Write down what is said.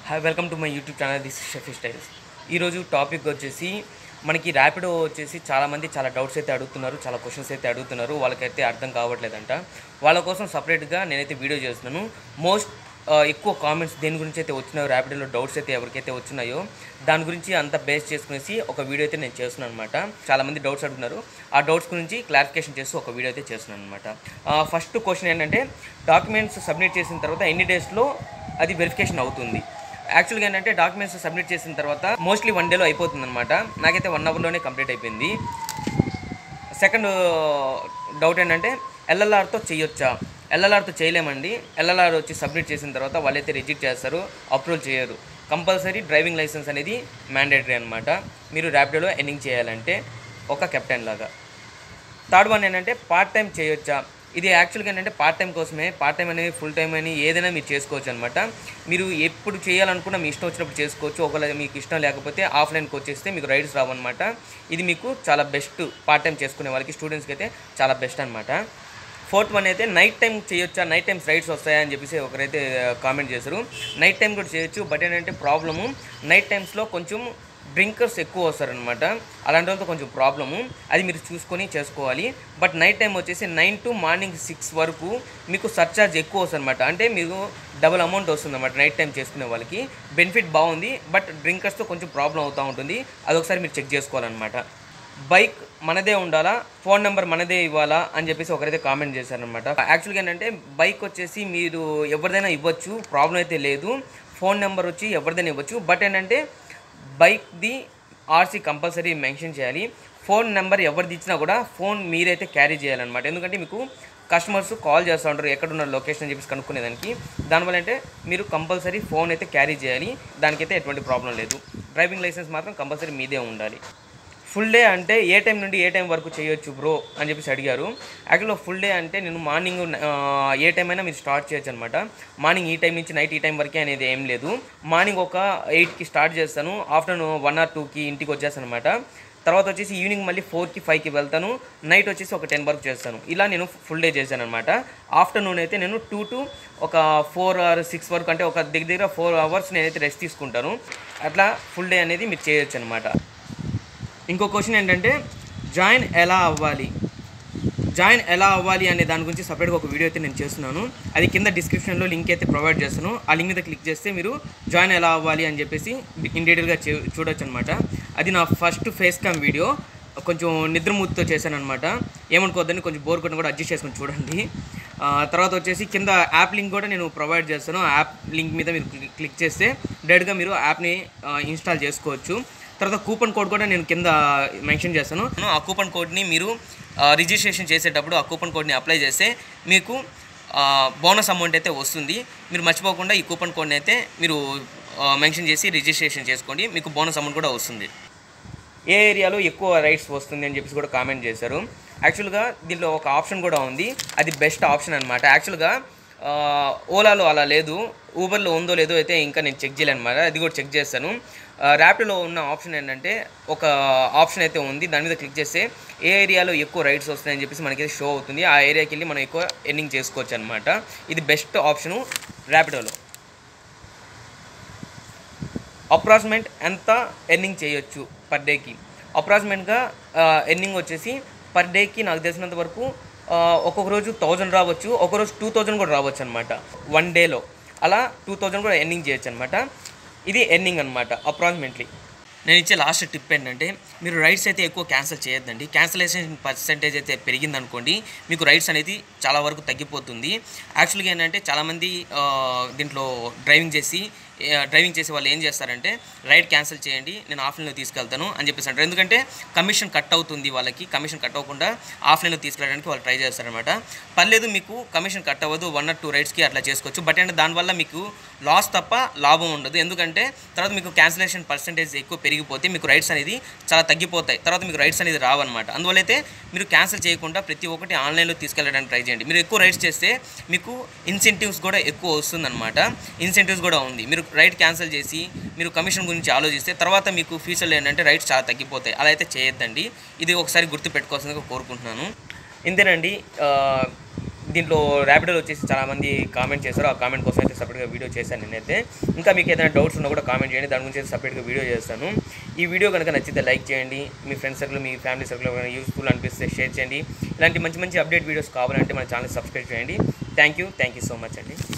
hi welcome to my YouTube channel this Shefi styles ఈరోజు topic వచ్చేసి మనకి ర్యాపిడో వచ్చేసి చాలామంది చాలా డౌట్స్ అయితే అడుగుతున్నారు చాలా క్వశ్చన్స్ అయితే అడుగుతున్నారు వాళ్ళకైతే అర్థం కావట్లేదంట వాళ్ళ కోసం సపరేట్గా నేనైతే వీడియో చేస్తున్నాను మోస్ట్ ఎక్కువ కామెంట్స్ దేని గురించి అయితే వచ్చినాయో ర్యాపిడోలో డౌట్స్ అయితే ఎవరికైతే వచ్చినాయో దాని గురించి అంతా బేస్ చేసుకునేసి ఒక వీడియో అయితే నేను చేస్తున్నాను అనమాట చాలామంది డౌట్స్ అడుగుతున్నారు ఆ డౌట్స్ గురించి క్లారిఫికేషన్ చేస్తూ ఒక వీడియో అయితే చేస్తున్నాను అనమాట ఫస్ట్ క్వశ్చన్ ఏంటంటే డాక్యుమెంట్స్ సబ్మిట్ చేసిన తర్వాత ఎన్ని డేస్లో అది వెరిఫికేషన్ అవుతుంది యాక్చువల్గా ఏంటంటే డాక్యుమెంట్స్ సబ్మిట్ చేసిన తర్వాత మోస్ట్లీ వన్ డేలో అయిపోతుంది అనమాట నాకైతే వన్ అవర్లోనే కంప్లీట్ అయిపోయింది సెకండ్ డౌట్ ఏంటంటే ఎల్ఎల్ఆర్తో చేయొచ్చా ఎల్ఎల్ఆర్తో చేయలేమండి ఎల్ఎల్ఆర్ వచ్చి సబ్మిట్ చేసిన తర్వాత వాళ్ళైతే రిజెక్ట్ చేస్తారు అప్రూవల్ చేయరు కంపల్సరీ డ్రైవింగ్ లైసెన్స్ అనేది మ్యాండేటరీ అనమాట మీరు ర్యాపిడోలో ఎన్నింగ్ చేయాలంటే ఒక కెప్టెన్ లాగా థర్డ్ వన్ ఏంటంటే పార్ట్ టైం చేయొచ్చా ఇది యాక్చువల్గా ఏంటంటే పార్ట్ టైం కోసమే పార్ట్ టైం అనేది ఫుల్ టైం అని ఏదైనా మీరు చేసుకోవచ్చు అనమాట మీరు ఎప్పుడు చేయాలనుకున్నా మీ ఇష్టం వచ్చినప్పుడు చేసుకోవచ్చు ఒకవేళ మీకు ఇష్టం లేకపోతే ఆఫ్లైన్కి వచ్చేస్తే మీకు రైడ్స్ రావన్నమాట ఇది మీకు చాలా బెస్ట్ పార్ట్ టైం చేసుకునే వాళ్ళకి స్టూడెంట్స్కి అయితే చాలా బెస్ట్ అనమాట ఫోర్త్ వన్ అయితే నైట్ టైం చేయొచ్చా నైట్ టైమ్స్ రైడ్స్ వస్తాయా అని చెప్పేసి ఒకరైతే కామెంట్ చేశారు నైట్ టైం కూడా చేయొచ్చు బట్ ఏంటంటే ప్రాబ్లము నైట్ టైమ్స్లో కొంచెం డ్రింకర్స్ ఎక్కువ వస్తారనమాట అలాంటి వాళ్ళతో కొంచెం ప్రాబ్లము అది మీరు చూసుకొని చేసుకోవాలి బట్ నైట్ టైం వచ్చేసి నైన్ టు మార్నింగ్ సిక్స్ వరకు మీకు సర్చార్జ్ ఎక్కువ వస్తుంది అనమాట అంటే మీకు డబుల్ అమౌంట్ వస్తుంది అనమాట నైట్ టైం చేసుకునే వాళ్ళకి బెనిఫిట్ బాగుంది బట్ డ్రింకర్స్తో కొంచెం ప్రాబ్లం అవుతూ ఉంటుంది అదొకసారి మీరు చెక్ చేసుకోవాలన్నమాట బైక్ మనదే ఉండాలా ఫోన్ నెంబర్ మనదే ఇవ్వాలా అని చెప్పేసి ఒకరైతే కామెంట్ చేశారనమాట యాక్చువల్గా ఏంటంటే బైక్ వచ్చేసి మీరు ఎవరిదైనా ఇవ్వచ్చు ప్రాబ్లం అయితే లేదు ఫోన్ నెంబర్ వచ్చి ఎవరిదైనా ఇవ్వచ్చు బట్ ఏంటంటే బైక్ది ఆర్సీ కంపల్సరీ మెన్షన్ చేయాలి ఫోన్ నెంబర్ ఎవరిది ఇచ్చినా కూడా ఫోన్ మీరైతే క్యారీ చేయాలన్నమాట ఎందుకంటే మీకు కస్టమర్స్ కాల్ చేస్తూ ఉంటారు ఎక్కడున్న లొకేషన్ అని చెప్పేసి కనుక్కునేదానికి దానివల్ల అంటే మీరు కంపల్సరీ ఫోన్ అయితే క్యారీ చేయాలి దానికైతే ఎటువంటి ప్రాబ్లం లేదు డ్రైవింగ్ లైసెన్స్ మాత్రం కంపల్సరీ మీదే ఉండాలి ఫుల్ డే అంటే ఏ టైం నుండి ఏ టైం వరకు చేయొచ్చు బ్రో అని చెప్పేసి అడిగారు యాక్చువల్గా ఫుల్ డే అంటే నేను మార్నింగ్ ఏ టైం అయినా మీరు స్టార్ట్ చేయొచ్చు అనమాట మార్నింగ్ ఈ టైం నుంచి నైట్ ఈ టైం వరకే అనేది ఏం లేదు మార్నింగ్ ఒక ఎయిట్కి స్టార్ట్ చేస్తాను ఆఫ్టర్నూన్ వన్ ఆర్ టూకి ఇంటికి వచ్చేస్తాను అనమాట తర్వాత వచ్చేసి ఈవినింగ్ మళ్ళీ ఫోర్కి ఫైవ్కి వెళ్తాను నైట్ వచ్చేసి ఒక టెన్ వరకు చేస్తాను ఇలా నేను ఫుల్ డే చేశాను అనమాట ఆఫ్టర్నూన్ అయితే నేను టూ టు ఒక ఫోర్ ఆర్ సిక్స్ వరకు అంటే ఒక దగ్గర దగ్గర ఫోర్ అవర్స్ నేనైతే రెస్ట్ తీసుకుంటాను అట్లా ఫుల్ డే అనేది మీరు చేయొచ్చు అనమాట ఇంకో క్వశ్చన్ ఏంటంటే జాయిన్ ఎలా అవ్వాలి జాయిన్ ఎలా అవ్వాలి అనే దాని గురించి సపరేట్గా ఒక వీడియో అయితే నేను చేస్తున్నాను అది కింద డిస్క్రిప్షన్లో లింక్ అయితే ప్రొవైడ్ చేస్తాను ఆ లింక్ మీద క్లిక్ చేస్తే మీరు జాయిన్ ఎలా అవ్వాలి అని చెప్పేసి ఇన్ డీటెయిల్గా చూ చూడొచ్చు అనమాట అది నా ఫస్ట్ ఫేస్ క్యామ్ వీడియో కొంచెం నిద్రమూతితో చేశాను అనమాట ఏమనుకోవద్దని కొంచెం బోర్ కొట్టిన కూడా అడ్జస్ట్ చేసుకొని చూడండి ఆ, తర్వాత వచ్చేసి కింద యాప్ లింక్ కూడా నేను ప్రొవైడ్ చేస్తాను ఆ యాప్ లింక్ మీద మీరు క్లిక్- క్లిక్ చేస్తే డైరెక్ట్గా మీరు యాప్ని ఇన్స్టాల్ చేసుకోవచ్చు తర్వాత కూపన్ కోడ్ కూడా నేను కింద మెన్షన్ చేస్తాను ఆ కూపన్ కోడ్ని మీరు ఆ, రిజిస్ట్రేషన్ చేసేటప్పుడు ఆ కూపన్ కోడ్ని అప్లై చేస్తే మీకు ఆ, బోనస్ అమౌంట్ అయితే వస్తుంది మీరు మర్చిపోకుండా ఈ కూపన్ కోడ్ని అయితే మీరు ఆ, మెన్షన్ చేసి రిజిస్ట్రేషన్ చేసుకోండి మీకు బోనస్ అమౌంట్ కూడా వస్తుంది ఏ ఏరియాలో ఎక్కువ రైడ్స్ వస్తుంది అని చెప్పేసి కూడా కామెంట్ చేశారు యాక్చువల్గా దీంట్లో ఒక ఆప్షన్ కూడా ఉంది అది బెస్ట్ ఆప్షన్ అనమాట యాక్చువల్గా ఆ, ఓలాలో అలా లేదు ఊబర్లో ఉందో లేదో అయితే ఇంకా నేను చెక్ చేయలేను అనమాట అది కూడా చెక్ చేస్తాను ఆ, ర్యాపిడోలో ఉన్న ఆప్షన్ ఏంటంటే ఒక ఆప్షన్ అయితే ఉంది దాని మీద క్లిక్ చేస్తే ఏ ఏరియాలో ఎక్కువ రైడ్స్ వస్తాయని చెప్పేసి మనకి షో అవుతుంది ఆ ఏరియాకి వెళ్ళి మనం ఎక్కువ ఎర్నింగ్ చేసుకోవచ్చు అనమాట ఇది బెస్ట్ ఆప్షను ర్యాపిడోలో అప్రాక్సిమేట్ ఎంత ఎర్నింగ్ చేయొచ్చు పర్ డేకి అప్రాక్సిమేట్గా ఎర్నింగ్ వచ్చేసి పర్ డేకి నాకు తెలిసినంత వరకు ఆ, ఒక్కొక్క రోజు థౌజండ్ రావచ్చు ఒక్కొక్క రోజు టూ థౌజండ్ కూడా రావచ్చు అనమాట వన్ డేలో అలా టూ థౌజండ్ కూడా ఎర్నింగ్ చేయొచ్చు అనమాట ఇది ఎర్నింగ్ అనమాట అప్రాక్సిమేట్లీ నేను ఇచ్చే లాస్ట్ టిప్ ఏంటంటే మీరు రైడ్స్ అయితే ఎక్కువ క్యాన్సిల్ చేయొద్దండి క్యాన్సిలేషన్ పర్సెంటేజ్ అయితే పెరిగిందనుకోండి మీకు రైడ్స్ అనేది చాలా వరకు తగ్గిపోతుంది యాక్చువల్గా ఏంటంటే చాలామంది ఆ, దీంట్లో డ్రైవింగ్ చేసి ఆ, డ్రైవింగ్ చేసే వాళ్ళు ఏం చేస్తారంటే రైడ్ క్యాన్సిల్ చేయండి నేను ఆఫ్లైన్లో తీసుకెళ్తాను అని చెప్పేసి అంటారు ఎందుకంటే కమిషన్ కట్ అవుతుంది వాళ్ళకి కమిషన్ కట్ అవ్వకుండా ఆఫ్లైన్లో తీసుకెళ్ళడానికి వాళ్ళు ట్రై చేస్తారనమాట పర్లేదు మీకు కమిషన్ కట్ అవ్వదు వన్ ఆర్ టూ రైడ్స్కి అట్లా చేసుకోవచ్చు బట్ అంటే దానివల్ల మీకు లాస్ తప్ప లాభం ఉండదు ఎందుకంటే తర్వాత మీకు క్యాన్సిలేషన్ పర్సెంటేజ్ ఎక్కువ పెరిగిపోతే మీకు రైడ్స్ అనేది చాలా తగ్గిపోతాయి తర్వాత మీకు రైడ్స్ అనేది రావన్నమాట అందువల్ల అయితే మీరు క్యాన్సిల్ చేయకుండా ప్రతి ఒక్కటి ఆన్లైన్లో తీసుకెళ్ళడానికి ట్రై చేయండి మీరు ఎక్కువ రైడ్స్ చేస్తే మీకు ఇన్సెంటివ్స్ కూడా ఎక్కువ వస్తుందన్నమాట ఇన్సెంటివ్స్ కూడా ఉంది మీరు రైడ్ క్యాన్సిల్ చేసి మీరు కమిషన్ గురించి ఆలోచిస్తే తర్వాత మీకు ఫ్యూచర్లో ఏంటంటే రైడ్స్ చాలా తగ్గిపోతాయి అలా అయితే చేయొద్దండి ఇది ఒకసారి గుర్తు పెట్టుకోవాల్సిందిగా కోరుకుంటున్నాను ఇంతేనండి ఆ, దీంట్లో ర్యాపిడోలో వచ్చేసి చాలామంది కామెంట్ చేశారు ఆ కామెంట్ కోసం అయితే సపరేట్గా వీడియో చేశాను నేనైతే ఇంకా మీకు ఏదైనా డౌట్స్ ఉన్నా కూడా కామెంట్ చేయండి దాని గురించి సపరేట్గా వీడియో చేస్తాను ఈ వీడియో కనుక నచ్చితే లైక్ చేయండి మీ ఫ్రెండ్స్ సర్కిల్ మీ ఫ్యామిలీ సర్కిల్ యూస్ఫుల్ అనిపిస్తే షేర్ చేయండి ఇలాంటి మంచి మంచి అప్డేట్ వీడియోస్ కావాలంటే మన ఛానల్ సబ్స్క్రైబ్ చేయండి thank you thank you so much అండి